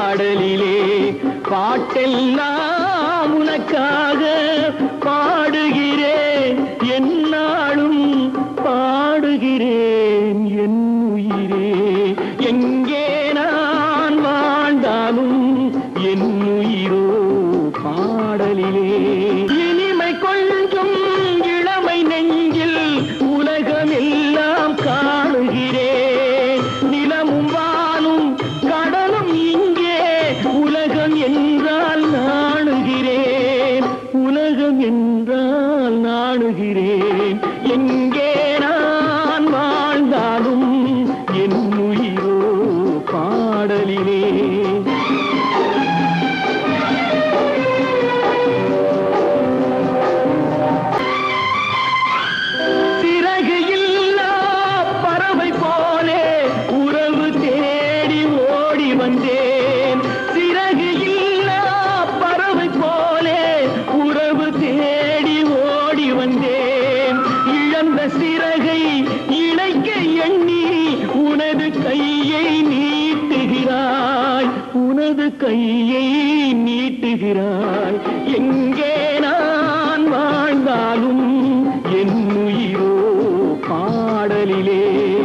பாடலிலே பாட்டெல்லாம் உனக்காக பாடுகிறேன் என்னாலும் பாடுகிறேன் என் உயிரே எங்கே நான் வாழ்ந்தாலும் என் உயிரோ பாடலிலே இனிமை கொஞ்சம் இளமை நெஞ்சில் உலகமெல்லாம் காணுகிறேன் நிலமும் வானும் கடலும் இங்கே உலகம் என்றால் நாணுகிறேன் உலகம் என்றால் நாணுகிறேன் எங்கே நான் வாழ்ந்தாலும் என் உயிரோ பாடலிலே சிறகு இல்லா பறவை போலே உறவு தேடி ஓடி வந்தேன் சிறகு இல்லா பறவை போலே உறவு தேடி ஓடி வந்தேன் இழந்த சிறகை இணைக்க எண்ணி உனது கையை நீட்டுகிறாய் உனது கையை நீட்டுகிறாய் எங்கே நான் வாழ்ந்தாலும் என் உயிரோ பாடலிலே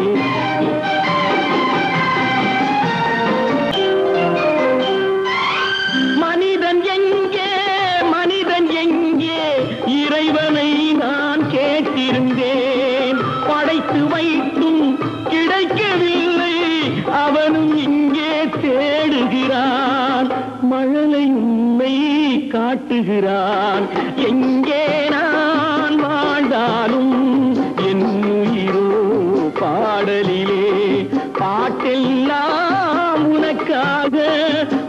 மனிதன் எங்கே மனிதன் எங்கே இறைவனை நான் கேட்டிருந்தேன் படைத்து வைத்தும் கிடைக்கவில்லை அவனும் இங்கே தேடுகிறான் மழலை உண்மை காட்டுகிறான் எங்கே நான் வாழ்ந்தாலும் என் உயிரோ பாடலிலே பாட்டெல்லாம் உனக்காக